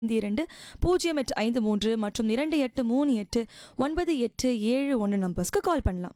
ஐந்து இரண்டு பூஜ்ஜியம் எட்டு ஐந்து மூன்று மற்றும் இரண்டு எட்டு மூணு எட்டு ஒன்பது எட்டு ஏழு ஒன்று நம்பர்ஸ்க்கு கால் பண்ணலாம்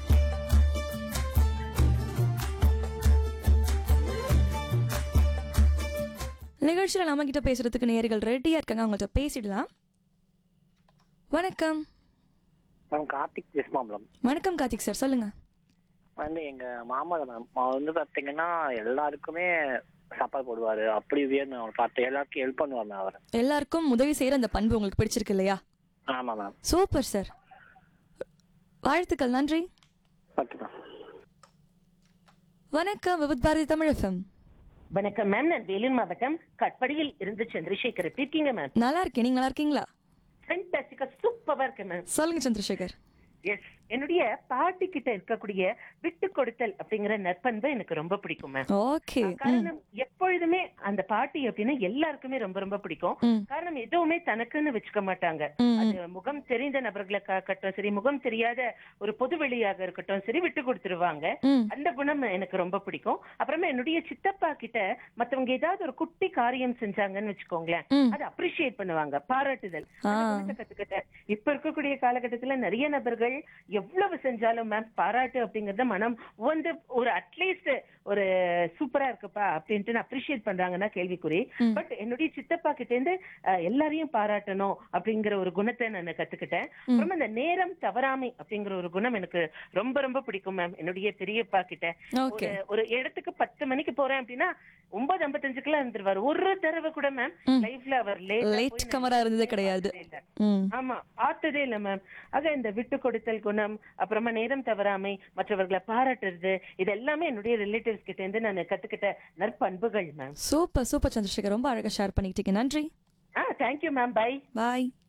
நிகழ்ச்சியில் நம்ம கிட்ட பேசுறதுக்கு நேர்கள் ரெடியா இருக்காங்க அவங்கள்ட்ட பேசிடலாம் வணக்கம் மேம் கார்த்திக் பேசுமாம்லம் வணக்கம் கார்த்திக் சார் சொல்லுங்க வந்து எங்க மாமா மேம் அவர் வந்து பாத்தீங்கன்னா எல்லாருக்குமே சாப்பாடு போடுவாரு அப்படி வேணும் அவர் பார்த்து எல்லாருக்கும் ஹெல்ப் பண்ணுவார் மேம் அவர் எல்லாருக்கும் உதவி செய்யற அந்த பண்பு உங்களுக்கு பிடிச்சிருக்கு இல்லையா ஆமா மேம் சூப்பர் சார் வாழ்த்துக்கள் நன்றி ஓகே மேம் வணக்கம் விபத் பாரதி தமிழ் எஃப்எம் வணக்கம் மேம் நான் வேலூர் மாவட்டம் கட்படியில் இருந்து சந்திரசேகர் எப்படி இருக்கீங்க மேம் நல்லா இருக்கேன் நீங்க நல்லா இருக்கீங்களா ஃபென்டாஸ்டிக்கா சூப்பரா இருக்கு மேம் சொல்லுங்க சந்திரசேகர் எஸ் என்னுடைய பாட்டி கிட்ட இருக்கக்கூடிய விட்டு கொடுத்தல் அப்படிங்கிற நற்பண்பு எனக்கு ரொம்ப பிடிக்கும் மேம் ஓகே காரணம் எப்பொழுதுமே அந்த பாட்டி அப்படின்னா எல்லாருக்குமே ரொம்ப ரொம்ப பிடிக்கும் ம். காரணம் எதுவுமே தனக்குன்னு வச்சுக்க மாட்டாங்க ம். அது முகம் தெரிந்த நபர்களுக்காக இருக்கட்டும் சரி முகம் தெரியாத ஒரு பொது வெளியாக இருக்கட்டும் சரி விட்டு கொடுத்துருவாங்க ம் அந்த குணம் எனக்கு ரொம்ப பிடிக்கும் அப்புறமா என்னுடைய சித்தப்பா கிட்ட மத்தவங்க ஏதாவது ஒரு குட்டி காரியம் செஞ்சாங்கன்னு வச்சுக்கோங்களேன் ம். அதை அப்ரிஷியேட் பண்ணுவாங்க பாராட்டுதல் ஆ. அந்த குணத்தை கத்துக்கிட்டேன் இப்ப இருக்கக்கூடிய காலகட்டத்துல நிறைய நபர்கள் எவ்வளவு செஞ்சாலும் மேம் பாராட்டு அப்படிங்கறத மனம் வந்து ஒரு அட்லீஸ்ட் ஒரு சூப்பரா இருக்குப்பா அப்படின்ட்டு அப்ரிஷியேட் பண்றாங்கன்னா கேள்விக்குறி ம். பட் என்னுடைய சித்தப்பா கிட்ட இருந்து அஹ், எல்லாரையும் பாராட்டணும் அப்படிங்கிற ஒரு குணத்தை நான் கத்துக்கிட்டேன் அப்புறமா இந்த நேரம் தவறாமை அப்படிங்கிற ஒரு குணம் எனக்கு ரொம்ப ரொம்ப பிடிக்கும் மேம் என்னுடைய பெரியப்பா கிட்ட ஓகே ஒரு ஒரு இடத்துக்கு பத்து மணிக்கு போறேன் அப்படின்னா ஒன்பது ஐம்பத்தஞ்சுக்குலாம் இருந்துருவாரு ஒரு தடவை கூட மேம் ம். லைஃப்ல அவர் லேட் லேட் கமரா இருந்ததே கிடையாது ம் ஆமா பார்த்ததே இல்ல மேம் ஆக இந்த விட்டு கொடுத்தல் குணம் அப்புறமா நேரம் தவறாமை மற்றவர்களை பாராட்டுறது இது எல்லாமே என்னுடைய ரிலேட்டிவ்ஸ் கிட்ட இருந்து நான் கத்துக்கிட்ட நற்பண்புகள் மேம் சூப்பர் சூப்பர் சந்திரசேகர் ரொம்ப அழகா ஷேர் பண்ணிக்கிட்டீங்க நன்றி ஆ தேங்க்யூ மேம் பை பாய்